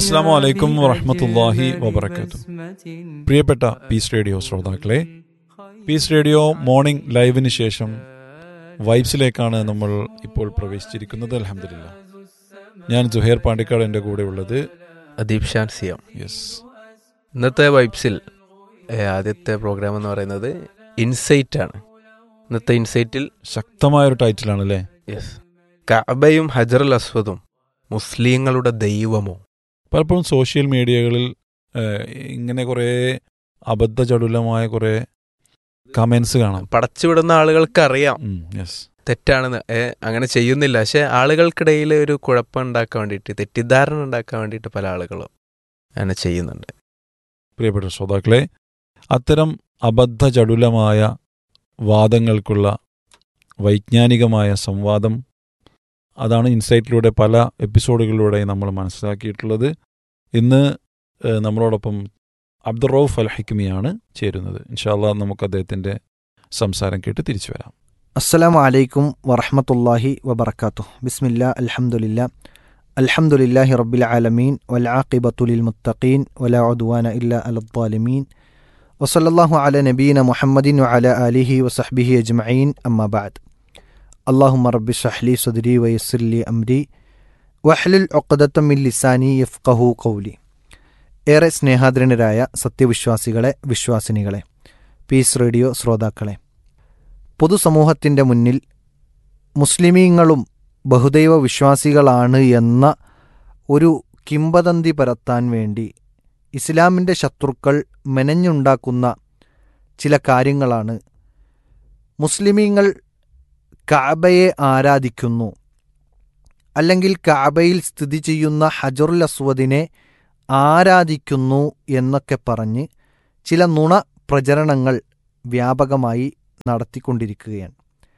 അസ്സാം വലൈക്കും വറഹമത്തല്ലാഹി വബർക്കാത്തു പ്രിയപ്പെട്ട പീസ് റേഡിയോ ശ്രോതാക്കളെ പീസ് റേഡിയോ മോർണിംഗ് ലൈവിന് ശേഷം വൈബ്സിലേക്കാണ് നമ്മൾ ഇപ്പോൾ പ്രവേശിച്ചിരിക്കുന്നത് അലഹമില്ല ഞാൻ ജുഹേർ പാണ്ടിക്കാട് എൻ്റെ കൂടെ ഉള്ളത് അദീപ് ഷാൻ സിയം യെസ് ഇന്നത്തെ വൈബ്സിൽ ഏ, ആദ്യത്തെ പ്രോഗ്രാം എന്ന് പറയുന്നത് ഇൻസൈറ്റ് ആണ് ഇന്നത്തെ ഇൻസൈറ്റിൽ ശക്തമായൊരു ടൈറ്റിലാണ് അല്ലേ യെസ് കഅബയും ഹജറുൽ അസ്വദും മുസ്ലിങ്ങളുടെ ദൈവമോ പലപ്പോഴും സോഷ്യൽ മീഡിയകളിൽ ഏഹ്, ഇങ്ങനെ കുറേ അബദ്ധചടുലമായ കുറേ കമൻസ് കാണാം പടച്ചുവിടുന്ന ആളുകൾക്ക് അറിയാം യെസ് തെറ്റാണെന്ന് ഏ, അങ്ങനെ ചെയ്യുന്നില്ല പക്ഷെ ആളുകൾക്കിടയിൽ ഒരു കുഴപ്പം ഉണ്ടാക്കാൻ വേണ്ടിയിട്ട് തെറ്റിദ്ധാരണ ഉണ്ടാക്കാൻ വേണ്ടിയിട്ട് പല ആളുകളും അങ്ങനെ ചെയ്യുന്നുണ്ട് പ്രിയപ്പെട്ട ശ്രോതാക്കളെ അത്തരം അബദ്ധചടുലമായ വാദങ്ങൾക്കുള്ള വൈജ്ഞാനികമായ സംവാദം അതാണ് ഇൻസൈറ്റിലൂടെ പല എപ്പിസോഡുകളിലൂടെ നമ്മൾ മനസ്സിലാക്കിയിട്ടുള്ളത് ഇന്ന് ഏഹ്, നമ്മളോടൊപ്പം അബ്ദുറൌഫ് അൽ ഹക്കിമിയാണ് ചേരുന്നത് ഇൻഷാല്ലാ നമുക്ക് അദ്ദേഹത്തിൻ്റെ സംസാരം കേട്ട് തിരിച്ചു വരാം അസ്സലാമു അലൈക്കും വറഹ്മത്തുള്ളാഹി വബർക്കാത്തു ബിസ്മില്ലാ അൽഹംദുലില്ലാ അൽഹംദുലില്ലാഹി റബ്ബിൽ ആലമീൻ വൽ ആഖിബത്തു ലിൽ മുത്തഖീൻ വലാ ഉദ്വാന ഇല്ലാ അലദ്ദാലിമീൻ വസല്ലല്ലാഹു അല നബീന മുഹമ്മദിൻ വഅല ആലിഹി വസഹ്ബിഹി അജ്മഈൻ അമ്മാ ബഅദ് അല്ലാഹുമ്മ റബ്ബി ഷ്റഹ്ലി സദ്രി വയസ്സിർ ലി അംരി വഹ്ലുൽ ഉഖ്ദത്തം മിൻ ലിസാനി യഫ്ഖഹു ഖൗലി ഏറെ സ്നേഹാദരനരായ സത്യവിശ്വാസികളെ വിശ്വാസിനികളെ പീസ് റേഡിയോ ശ്രോതാക്കളെ പൊതുസമൂഹത്തിൻ്റെ മുന്നിൽ മുസ്ലിമീങ്ങളും ബഹുദൈവ വിശ്വാസികളാണ് എന്ന ഒരു കിംവദന്തി പരത്താൻ വേണ്ടി ഇസ്ലാമിൻ്റെ ശത്രുക്കൾ മെനഞ്ഞുണ്ടാക്കുന്ന ചില കാര്യങ്ങളാണ് മുസ്ലിമീങ്ങൾ കാബയെ ആരാധിക്കുന്നു അല്ലെങ്കിൽ കാബയിൽ സ്ഥിതി ചെയ്യുന്ന ഹജറുൽ അസ്വദിനെ ആരാധിക്കുന്നു എന്നൊക്കെ പറഞ്ഞ് ചില നുണ പ്രചരണങ്ങൾ വ്യാപകമായി നടത്തിക്കൊണ്ടിരിക്കുകയാണ്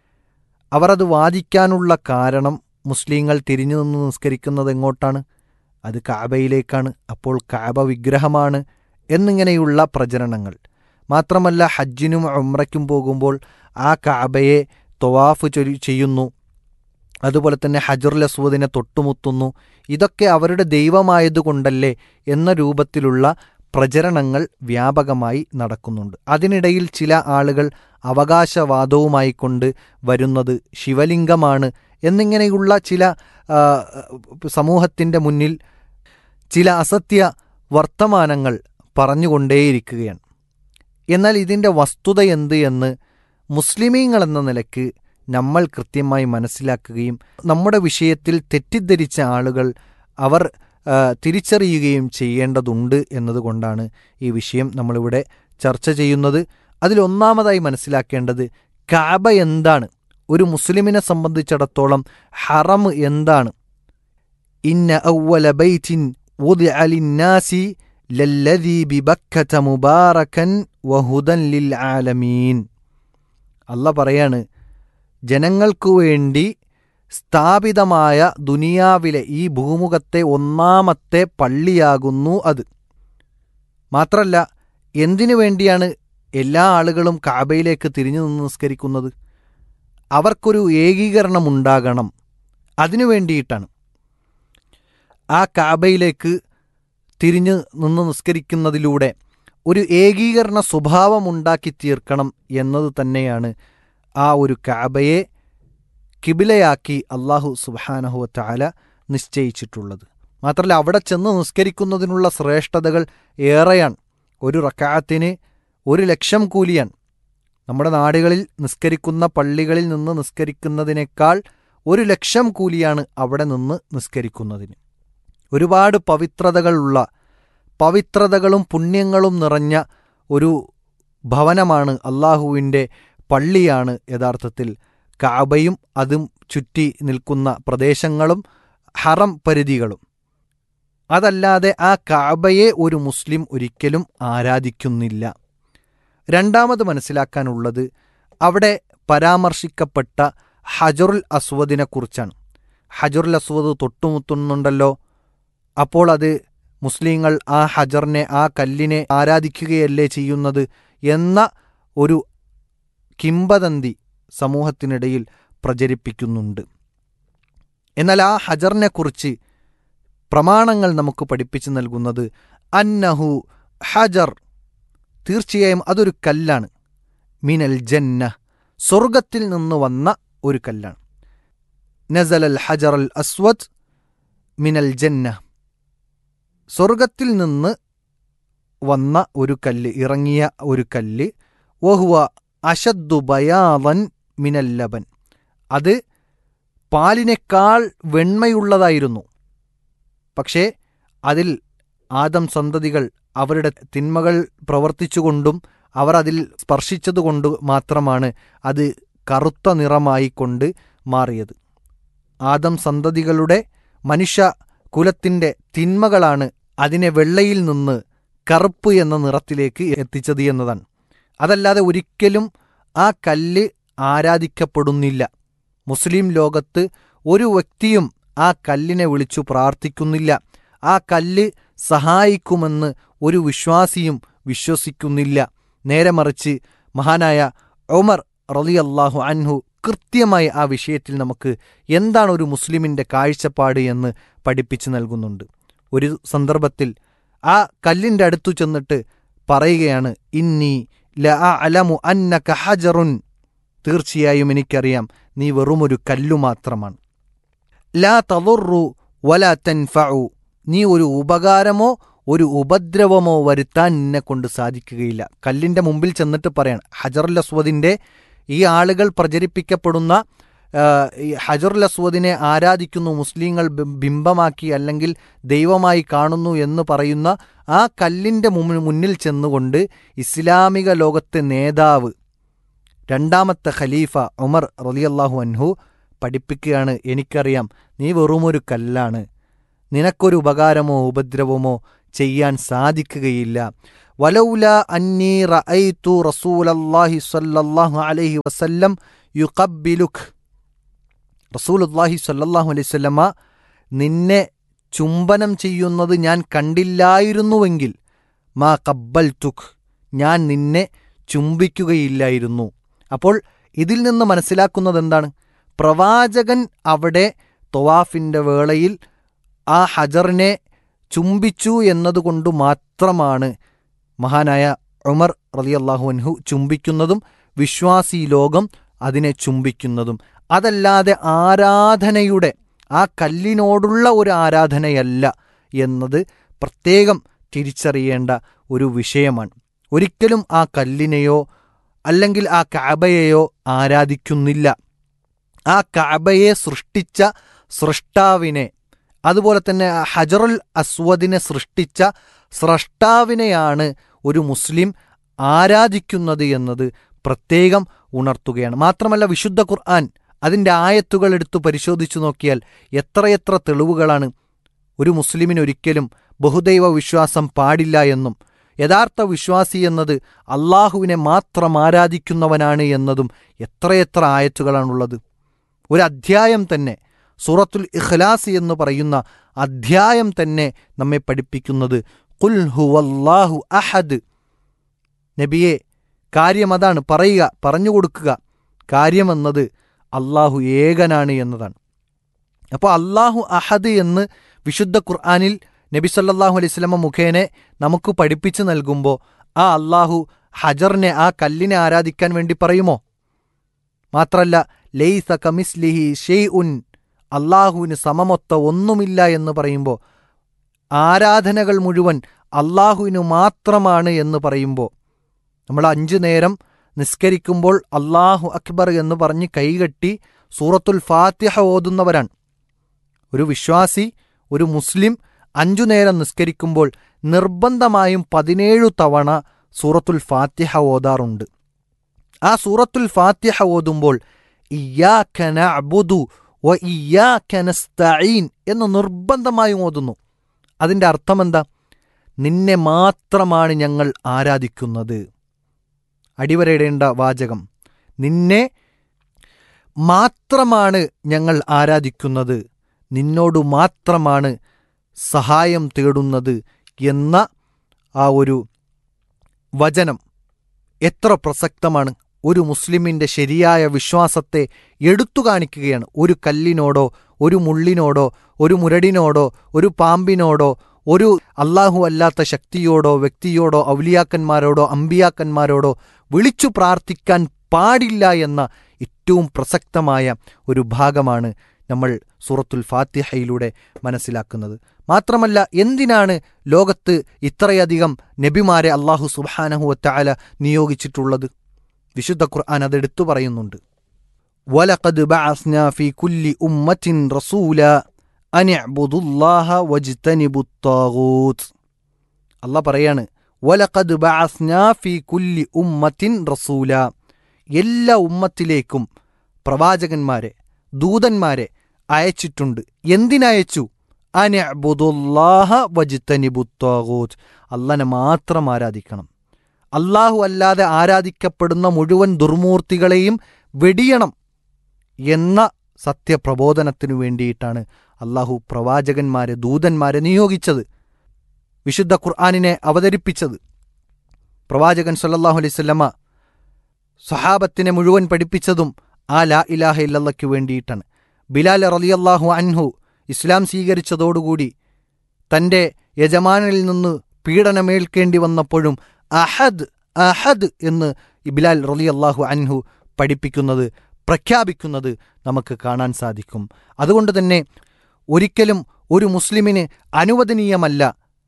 അവർ അത് വാദിക്കാനുള്ള കാരണം മുസ്ലിങ്ങൾ തിരിഞ്ഞു നിന്ന് നിസ്കരിക്കുന്നത് എങ്ങോട്ടാണ് അത് കാബയിലേക്കാണ് അപ്പോൾ കാബ വിഗ്രഹമാണ് എന്നിങ്ങനെയുള്ള പ്രചരണങ്ങൾ മാത്രമല്ല ഹജ്ജിനും ഉംറയ്ക്കും പോകുമ്പോൾ ആ കാബയെ തൊവാഫ് ചൊരി- ചെയ്യുന്നു അതുപോലെ തന്നെ ഹജറുൽ അസ്വദിനെ തൊട്ടുമുത്തുന്നു ഇതൊക്കെ അവരുടെ ദൈവമായതുകൊണ്ടല്ലേ എന്ന രൂപത്തിലുള്ള പ്രചരണങ്ങൾ വ്യാപകമായി നടക്കുന്നുണ്ട് അതിനിടയിൽ ചില ആളുകൾ അവകാശവാദവുമായി കൊണ്ട് വരുന്നത് ശിവലിംഗമാണ് എന്നിങ്ങനെയുള്ള ചില ആ, സമൂഹത്തിൻ്റെ മുന്നിൽ ചില അസത്യ വർത്തമാനങ്ങൾ പറഞ്ഞുകൊണ്ടേയിരിക്കുകയാണ് എന്നാൽ ഇതിൻ്റെ വസ്തുത എന്ത് എന്ന് മുസ്ലിമീങ്ങൾ എന്ന നിലയ്ക്ക് നമ്മൾ കൃത്യമായി മനസ്സിലാക്കുകയും നമ്മുടെ വിഷയത്തിൽ തെറ്റിദ്ധരിച്ച ആളുകൾ അവർ ആ, തിരിച്ചറിയുകയും ചെയ്യേണ്ടതുണ്ട് എന്നതുകൊണ്ടാണ് ഈ വിഷയം നമ്മളിവിടെ ചർച്ച ചെയ്യുന്നത് അതിലൊന്നാമതായി മനസ്സിലാക്കേണ്ടത് കാബ എന്താണ് ഒരു മുസ്ലിമിനെ സംബന്ധിച്ചിടത്തോളം ഹറം എന്താണ് ഇന്ന ഔവല ബൈറ്റിൻ വുദിഅ ലിന്നാസി ലല്ലദീ ബിബക്കത മുബാറകൻ വഹുദൻ ലിൽ ആലമീൻ അല്ല പറയാണ് ജനങ്ങൾക്കു വേണ്ടി സ്ഥാപിതമായ ദുനിയാവിലെ ഈ ഭൂമുഖത്തെ ഒന്നാമത്തെ പള്ളിയാകുന്നു അത് മാത്രല്ല എന്തിനു വേണ്ടിയാണ് എല്ലാ ആളുകളും കാബയിലേക്ക് തിരിഞ്ഞു നിന്ന് നിസ്കരിക്കുന്നത് അവർക്കൊരു ഏകീകരണം ഉണ്ടാകണം അതിനു വേണ്ടിയിട്ടാണ് ആ കാബയിലേക്ക് തിരിഞ്ഞു നിന്ന് നിസ്കരിക്കുന്നതിലൂടെ ഒരു ഏകീകരണ സ്വഭാവമുണ്ടാക്കി തീർക്കണം എന്നത് തന്നെയാണ് ആ ഒരു കാബയെ കിബിലയാക്കി അള്ളാഹു സുബാനഹു താല നിശ്ചയിച്ചിട്ടുള്ളത് മാത്രമല്ല അവിടെ ചെന്ന് നിസ്കരിക്കുന്നതിനുള്ള ശ്രേഷ്ഠതകൾ ഏറെയാണ് ഒരു റക്കാത്തിന് ഒരു ലക്ഷം കൂലിയാണ് നമ്മുടെ നാടുകളിൽ നിസ്കരിക്കുന്ന പള്ളികളിൽ നിന്ന് നിസ്കരിക്കുന്നതിനേക്കാൾ ഒരു ലക്ഷം കൂലിയാണ് അവിടെ നിന്ന് നിസ്കരിക്കുന്നതിന് ഒരുപാട് പവിത്രതകളുള്ള പവിത്രതകളും പുണ്യങ്ങളും നിറഞ്ഞ ഒരു ഭവനമാണ് അള്ളാഹുവിൻ്റെ പള്ളിയാണ് യഥാർത്ഥത്തിൽ കാബയും അതും ചുറ്റി നിൽക്കുന്ന പ്രദേശങ്ങളും ഹറം പരിധികളും അതല്ലാതെ ആ കാബയെ ഒരു മുസ്ലിം ഒരിക്കലും ആരാധിക്കുന്നില്ല രണ്ടാമത് മനസ്സിലാക്കാനുള്ളത് അവിടെ പരാമർശിക്കപ്പെട്ട ഹജറുൽ അസ്വദിനെക്കുറിച്ചാണ് ഹജറുൽ അസ്വദ് തൊട്ടുമുത്തുന്നുണ്ടല്ലോ അപ്പോൾ അത് മുസ്ലിങ്ങൾ ആ ഹജറിനെ ആ കല്ലിനെ ആരാധിക്കുകയല്ലേ ചെയ്യുന്നത് എന്ന ഒരു കിംബദന്തി സമൂഹത്തിനിടയിൽ പ്രചരിപ്പിക്കുന്നുണ്ട് എന്നാൽ ആ ഹജറിനെക്കുറിച്ച് പ്രമാണങ്ങൾ നമുക്ക് പഠിപ്പിച്ചു നൽകുന്നത് അന്നഹു ഹജർ തീർച്ചയായും അതൊരു കല്ലാണ് മിനൽ ജന്ന സ്വർഗത്തിൽ നിന്ന് വന്ന ഒരു കല്ലാണ് നസൽ അൽ ഹജർ അൽ അസ്വദ് മിനൽ ജന്ന സ്വർഗത്തിൽ നിന്ന് വന്ന ഒരു കല്ല് ഇറങ്ങിയ ഒരു കല്ല് വഹുവ അഷദ്ദു ബയാദൻ മിനൽ ലബൻ അത് പാലിനേക്കാൾ വെണ്മയുള്ളതായിരുന്നു പക്ഷേ അതിൽ ആദം സന്തതികൾ അവരുടെ തിന്മകൾ പ്രവർത്തിച്ചുകൊണ്ടും അവർ അതിൽ സ്പർശിച്ചതുകൊണ്ട് മാത്രമാണ് അത് കറുത്ത നിറമായിക്കൊണ്ട് മാറിയത് ആദം സന്തതികളുടെ മനുഷ്യ കുലത്തിൻ്റെ തിന്മകളാണ് അതിനെ വെള്ളയിൽ നിന്ന് കറുപ്പ് എന്ന നിറത്തിലേക്ക് എത്തിച്ചത് എന്നതാണ് അതല്ലാതെ ഒരിക്കലും ആ കല്ല് ആരാധിക്കപ്പെടുന്നില്ല മുസ്ലിം ലോകത്ത് ഒരു വ്യക്തിയും ആ കല്ലിനെ വിളിച്ചു പ്രാർത്ഥിക്കുന്നില്ല ആ കല്ല് സഹായിക്കുമെന്ന് ഒരു വിശ്വാസിയും വിശ്വസിക്കുന്നില്ല നേരെ മറിച്ച് മഹാനായ ഒമർ റളിയല്ലാഹു അൻഹു കൃത്യമായി ആ വിഷയത്തിൽ നമുക്ക് എന്താണ് ഒരു മുസ്ലിമിൻ്റെ കാഴ്ചപ്പാട് എന്ന് പഠിപ്പിച്ചു നൽകുന്നുണ്ട് ഒരു സന്ദർഭത്തിൽ ആ കല്ലിൻ്റെ അടുത്തു ചെന്നിട്ട് പറയുകയാണ് ഇന്നി ല അലമു അന്നക ഹജറുൻ തീർച്ചയായും എനിക്കറിയാം നീ വെറുമൊരു കല്ലു മാത്രമാണ് ലാ തളുറു വല തൻഫഉ നീ ഒരു ഉപകാരമോ ഒരു ഉപദ്രവമോ വരുത്താൻ നിന്നെ കൊണ്ട് സാധിക്കുകയില്ല കല്ലിൻ്റെ മുമ്പിൽ ചെന്നിട്ട് പറയാണ് ഹജറുൽ അസ്വദിൻ്റെ ഈ ആളുകൾ പ്രചരിപ്പിക്കപ്പെടുന്ന ആ, ഈ ഹജറുൽ അസ്വദിനെ ആരാധിക്കുന്നു മുസ്ലിങ്ങൾ ബി- ബിംബമാക്കി അല്ലെങ്കിൽ ദൈവമായി കാണുന്നു എന്ന് പറയുന്ന ആ കല്ലിൻ്റെ മുമ്പിൽ മുന്നിൽ ചെന്നുകൊണ്ട് ഇസ്ലാമിക ലോകത്തെ നേതാവ് രണ്ടാമത്തെ ഖലീഫ ഉമർ റളിയല്ലാഹു അൻഹു പഠിപ്പിക്കുകയാണ് എനിക്കറിയാം നീ വെറുമൊരു കല്ലാണ് നിനക്കൊരു ഉപകാരമോ ഉപദ്രവമോ ചെയ്യാൻ സാധിക്കുകയില്ല വലൗല അന്നീ റഅയ്തു റസൂലല്ലാഹി സ്വല്ലല്ലാഹു അലൈഹി വസല്ലം യുഖബ്ബിലുക് റസൂലുള്ളാഹി സ്വല്ലല്ലാഹു അലൈഹി വസല്ലമ നിന്നെ ചുംബനം ചെയ്യുന്നത് ഞാൻ കണ്ടില്ലായിരുന്നുവെങ്കിൽ മാ കബ്ബൽ തുഖ് ഞാൻ നിന്നെ ചുംബിക്കുകയില്ലായിരുന്നു അപ്പോൾ ഇതിൽ നിന്ന് മനസ്സിലാക്കുന്നത് എന്താണ് പ്രവാചകൻ അവിടെ തൊവാഫിൻ്റെ വേളയിൽ ആ ഹജറിനെ ചുംബിച്ചു എന്നതുകൊണ്ട് മാത്രമാണ് മഹാനായ ഉമർ റളിയല്ലാഹു അൻഹു ചുംബിക്കുന്നതും വിശ്വാസി ലോകം അതിനെ ചുംബിക്കുന്നതും അതല്ലാതെ ആരാധനയുടെ ആ കല്ലിനോടുള്ള ഒരു ആരാധനയല്ല എന്നത് പ്രത്യേകം തിരിച്ചറിയേണ്ട ഒരു വിഷയമാണ് ഒരിക്കലും ആ കല്ലിനെയോ അല്ലെങ്കിൽ ആ കഅബയെയോ ആരാധിക്കുന്നില്ല ആ കഅബയെ സൃഷ്ടിച്ച സൃഷ്ടാവിനെ അതുപോലെ തന്നെ ആ ഹജറുൽ അസ്വദിനെ സൃഷ്ടിച്ച സ്രഷ്ടാവിനെയാണ് ഒരു മുസ്ലിം ആരാധിക്കുന്നത് എന്നത് പ്രത്യേകം ഉണർത്തുകയാണ് മാത്രമല്ല വിശുദ്ധ ഖുർആൻ അതിൻ്റെ ആയത്തുകൾ എടുത്തു പരിശോധിച്ചു നോക്കിയാൽ എത്രയെത്ര തെളിവുകളാണ് ഒരു മുസ്ലിമിന് ഒരിക്കലും ബഹുദൈവ വിശ്വാസം പാടില്ല എന്നും യഥാർത്ഥ വിശ്വാസി എന്നത് അള്ളാഹുവിനെ മാത്രം ആരാധിക്കുന്നവനാണ് എന്നതും എത്രയെത്ര ആയത്തുകളാണുള്ളത് ഒരു അധ്യായം തന്നെ സൂറത്തുൽ ഇഖ്ലാസ് എന്ന് പറയുന്ന അധ്യായം തന്നെ നമ്മെ പഠിപ്പിക്കുന്നത് കുൽ ഹുവല്ലാഹു അഹദ് നബിയെ കാര്യം അതാണ് പറയുക പറഞ്ഞു കൊടുക്കുക കാര്യമെന്നത് അള്ളാഹു ഏകനാണ് എന്നതാണ് അപ്പോൾ അള്ളാഹു അഹദ് എന്ന് വിശുദ്ധ ഖുർആാനിൽ നബി സല്ലല്ലാഹു അലൈഹി സ്വലമ മുഖേന നമുക്ക് പഠിപ്പിച്ചു നൽകുമ്പോൾ ആ അള്ളാഹു ഹജറിനെ ആ കല്ലിനെ ആരാധിക്കാൻ വേണ്ടി പറയുമോ മാത്രല്ല ലൈസ കമിസ്ലിഹി ഷെയ് ഉൻ അള്ളാഹുവിന് സമമൊത്ത ഒന്നുമില്ല എന്ന് പറയുമ്പോൾ ആരാധനകൾ മുഴുവൻ അള്ളാഹുവിനു മാത്രമാണ് എന്ന് പറയുമ്പോൾ നമ്മൾ അഞ്ചു നേരം നിസ്കരിക്കുമ്പോൾ അള്ളാഹു അക്ബർ എന്ന് പറഞ്ഞ് കൈകെട്ടി സൂറത്തുൽ ഫാത്തിഹ ഓതുന്നവരാണ് ഒരു വിശ്വാസി ഒരു മുസ്ലിം അഞ്ചു നേരം നിസ്കരിക്കുമ്പോൾ നിർബന്ധമായും പതിനേഴു തവണ സൂറത്തുൽ ഫാത്തിഹ ഓതാറുണ്ട് ആ സൂറത്തുൽ ഫാത്തിഹ ഓതുമ്പോൾ ഇയ്യാക നഅ്ബുദു വ ഇയ്യാക നസ്തഈൻ എന്ന് നിർബന്ധമായും ഓതുന്നു അതിൻ്റെ അർത്ഥമെന്താ നിന്നെ മാത്രമാണ് ഞങ്ങൾ ആരാധിക്കുന്നത് അടിവരയിടേണ്ട വാചകം നിന്നെ മാത്രമാണ് ഞങ്ങൾ ആരാധിക്കുന്നത് നിന്നോടു മാത്രമാണ് സഹായം തേടുന്നത് എന്ന ആ ഒരു വചനം എത്ര പ്രസക്തമാണ് ഒരു മുസ്ലിമിൻ്റെ ശരിയായ വിശ്വാസത്തെ എടുത്തു കാണിക്കുകയാണ് ഒരു കല്ലിനോടോ ഒരു മുള്ളിനോടോ ഒരു മുരടിനോടോ ഒരു പാമ്പിനോടോ ഒരു അള്ളാഹു അല്ലാത്ത ശക്തിയോടോ വ്യക്തിയോടോ ഔലിയാക്കന്മാരോടോ അമ്പിയാക്കന്മാരോടോ വിളിച്ചു പ്രാർത്ഥിക്കാൻ പാടില്ല എന്ന ഏറ്റവും പ്രസക്തമായ ഒരു ഭാഗമാണ് നമ്മൾ സൂറത്തുൽ ഫാത്തിഹയിലൂടെ മനസ്സിലാക്കുന്നത് മാത്രമല്ല എന്തിനാണ് ലോകത്ത് ഇത്രയധികം നബിമാരെ അള്ളാഹു സുബാനഹുവറ്റാല നിയോഗിച്ചിട്ടുള്ളത് വിശുദ്ധ ഖുർആൻ അതെടുത്തു പറയുന്നുണ്ട് വലഖദ് ബഅസ്നാ ഫീ കുല്ലി ഉമ്മത്തിൻ റസൂല അനിഅ്ബുദുല്ലാഹ വജ്തനിബുത് താഗൂത്ത് അല്ലാ പറയാണ് വലഖദ് ബഅസ്നാ ഫീ കുല്ലി ഉമ്മത്തിൻ റസൂല എല്ലാ ഉമ്മത്തിലേക്കും പ്രവാചകന്മാരെ ദൂതന്മാരെ അയച്ചിട്ടുണ്ട് എന്തിനയച്ചു അനിഅ്ബുദുല്ലാഹ വജ്തനിബുത് താഗൂത്ത് അള്ളനെ മാത്രം ആരാധിക്കണം അള്ളാഹു അല്ലാതെ ആരാധിക്കപ്പെടുന്ന മുഴുവൻ ദുർമൂർത്തികളെയും വെടിയണം എന്ന സത്യപ്രബോധനത്തിനു വേണ്ടിയിട്ടാണ് അള്ളാഹു പ്രവാചകന്മാരെ ദൂതന്മാരെ നിയോഗിച്ചത് വിശുദ്ധ ഖുർആാനിനെ അവതരിപ്പിച്ചത് പ്രവാചകൻ സല്ലല്ലാഹു അലൈഹി സ്വല്ലമ്മ സഹാബത്തിനെ മുഴുവൻ പഠിപ്പിച്ചതും ആ ലാ ഇലാഹ ഇല്ലല്ലയ്ക്ക് വേണ്ടിയിട്ടാണ് ബിലാൽ റളിയല്ലാഹു അൻഹു ഇസ്ലാം സ്വീകരിച്ചതോടുകൂടി തൻ്റെ യജമാനിൽ നിന്ന് പീഡനമേൽക്കേണ്ടി വന്നപ്പോഴും അഹദ് അഹദ് എന്ന് ബിലാൽ റളിയല്ലാഹു അൻഹു പഠിപ്പിക്കുന്നത് പ്രഖ്യാപിക്കുന്നത് നമുക്ക് കാണാൻ സാധിക്കും അതുകൊണ്ട് തന്നെ ഒരിക്കലും ഒരു മുസ്ലിമിന് അനുവദനീയമല്ല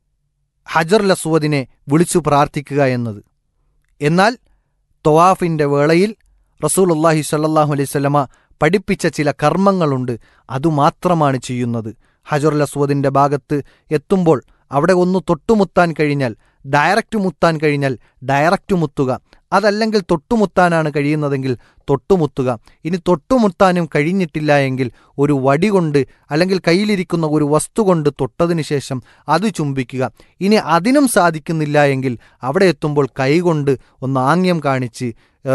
ഹജർ ലസ്വദിനെ വിളിച്ചു പ്രാർത്ഥിക്കുക എന്നത് എന്നാൽ തൊവാഫിൻ്റെ വേളയിൽ റസൂലുല്ലാഹി സല്ലാഹു അലൈഹി സ്വലമ പഠിപ്പിച്ച ചില കർമ്മങ്ങളുണ്ട് അതുമാത്രമാണ് ചെയ്യുന്നത് ഹജറുൽ അസ്വദിൻ്റെ ഭാഗത്ത് എത്തുമ്പോൾ അവിടെ ഒന്ന് തൊട്ടുമുത്താൻ കഴിഞ്ഞാൽ ഡയറക്റ്റ് മുത്താൻ കഴിഞ്ഞാൽ ഡയറക്റ്റ് മുത്തുക അതല്ലെങ്കിൽ തൊട്ടുമുത്താനാണ് കഴിയുന്നതെങ്കിൽ തൊട്ടുമുത്തുക ഇനി തൊട്ടുമുത്താനും കഴിഞ്ഞിട്ടില്ല എങ്കിൽ ഒരു വടി കൊണ്ട് അല്ലെങ്കിൽ കയ്യിലിരിക്കുന്ന ഒരു വസ്തു കൊണ്ട് തൊട്ടതിനു ശേഷം അത് ചുംബിക്കുക ഇനി അതിനും സാധിക്കുന്നില്ല എങ്കിൽ അവിടെ എത്തുമ്പോൾ കൈകൊണ്ട് ഒന്ന് ആംഗ്യം കാണിച്ച്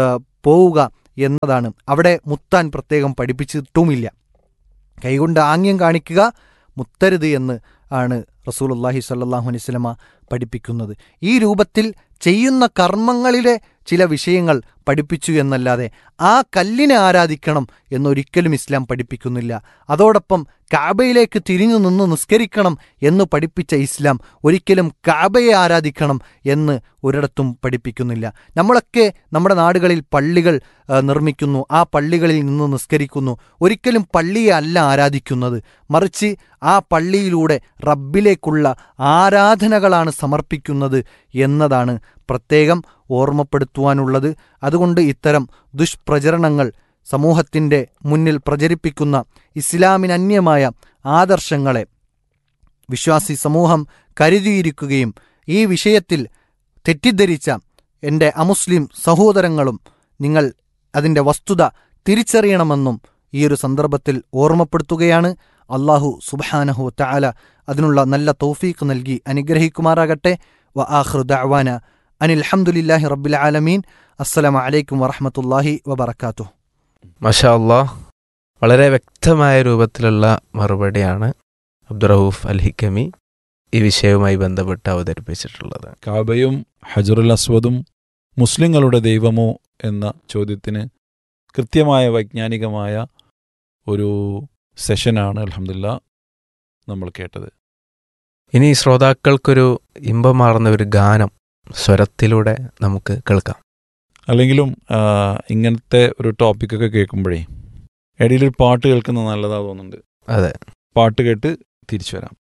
പോവുക എന്നതാണ് അവിടെ മുത്താൻ പ്രത്യേകം പഠിപ്പിച്ചിട്ടുമില്ല കൈകൊണ്ട് ആംഗ്യം കാണിക്കുക മുത്തരുത് എന്ന് ആണ് റസൂലുല്ലാഹി സല്ലാഹു അലൈസ്ലമ പഠിപ്പിക്കുന്നത് ഈ രൂപത്തിൽ ചെയ്യുന്ന കർമ്മങ്ങളിലെ ചില വിഷയങ്ങൾ പഠിപ്പിച്ചു എന്നല്ലാതെ ആ കല്ലിനെ ആരാധിക്കണം എന്നൊരിക്കലും ഇസ്ലാം പഠിപ്പിക്കുന്നില്ല അതോടൊപ്പം കാബയിലേക്ക് തിരിഞ്ഞു നിന്ന് നിസ്കരിക്കണം എന്ന് പഠിപ്പിച്ച ഇസ്ലാം ഒരിക്കലും കാബയെ ആരാധിക്കണം എന്ന് ഒരിടത്തും പഠിപ്പിക്കുന്നില്ല നമ്മളൊക്കെ നമ്മുടെ നാടുകളിൽ പള്ളികൾ നിർമ്മിക്കുന്നു ആ പള്ളികളിൽ നിന്ന് നിസ്കരിക്കുന്നു ഒരിക്കലും പള്ളിയെ അല്ല ആരാധിക്കുന്നത് മറിച്ച് ആ പള്ളിയിലൂടെ റബ്ബിലേക്കുള്ള ആരാധനകളാണ് സമർപ്പിക്കുന്നത് എന്നതാണ് പ്രത്യേകം ഓർമ്മപ്പെടുത്തുവാനുള്ളത് അതുകൊണ്ട് ഇത്തരം ദുഷ്പ്രചരണങ്ങൾ സമൂഹത്തിൻ്റെ മുന്നിൽ പ്രചരിപ്പിക്കുന്ന ഇസ്ലാമിനന്യമായ ആദർശങ്ങളെ വിശ്വാസി സമൂഹം കരുതിയിരിക്കുകയും ഈ വിഷയത്തിൽ തെറ്റിദ്ധരിച്ച എൻ്റെ അമുസ്ലിം സഹോദരങ്ങളും നിങ്ങൾ അതിൻ്റെ വസ്തുത തിരിച്ചറിയണമെന്നും ഈ ഒരു സന്ദർഭത്തിൽ ഓർമ്മപ്പെടുത്തുകയാണ് അള്ളാഹു സുബാനഹു താല അതിനുള്ള നല്ല തൗഫീഖ് നൽകി അനുഗ്രഹിക്കുമാറാകട്ടെ വ ആഹ്റു ദഅവാന അനിൽ അഹമ്മദില്ലാഹി റബ്ബിൽ ആലമീൻ അസ്സലാമു അലൈക്കും വറഹമത്തല്ലാഹി വബർക്കാത്തു മഷാ അള്ളാഹ് വളരെ വ്യക്തമായ രൂപത്തിലുള്ള മറുപടിയാണ് അബ്ദുറഹൂഫ് അൽ ഹിക്കമി ഈ വിഷയവുമായി ബന്ധപ്പെട്ട് അവതരിപ്പിച്ചിട്ടുള്ളത് കാബയും ഹജറുൽ അസ്വദും മുസ്ലിങ്ങളുടെ ദൈവമോ എന്ന ചോദ്യത്തിന് കൃത്യമായ വൈജ്ഞാനികമായ ഒരു സെഷനാണ് അലഹമില്ല നമ്മൾ കേട്ടത് ഇനി ശ്രോതാക്കൾക്കൊരു ഇമ്പമാർന്ന ഒരു ഗാനം സ്വരത്തിലൂടെ നമുക്ക് കേൾക്കാം അല്ലെങ്കിലും ഇങ്ങനത്തെ ഒരു ടോപ്പിക്കൊക്കെ കേൾക്കുമ്പോഴേ ഇടയിലൊരു പാട്ട് കേൾക്കുന്നത് നല്ലതാ തോന്നുന്നുണ്ട് അതെ പാട്ട് കേട്ട് തിരിച്ചു വരാം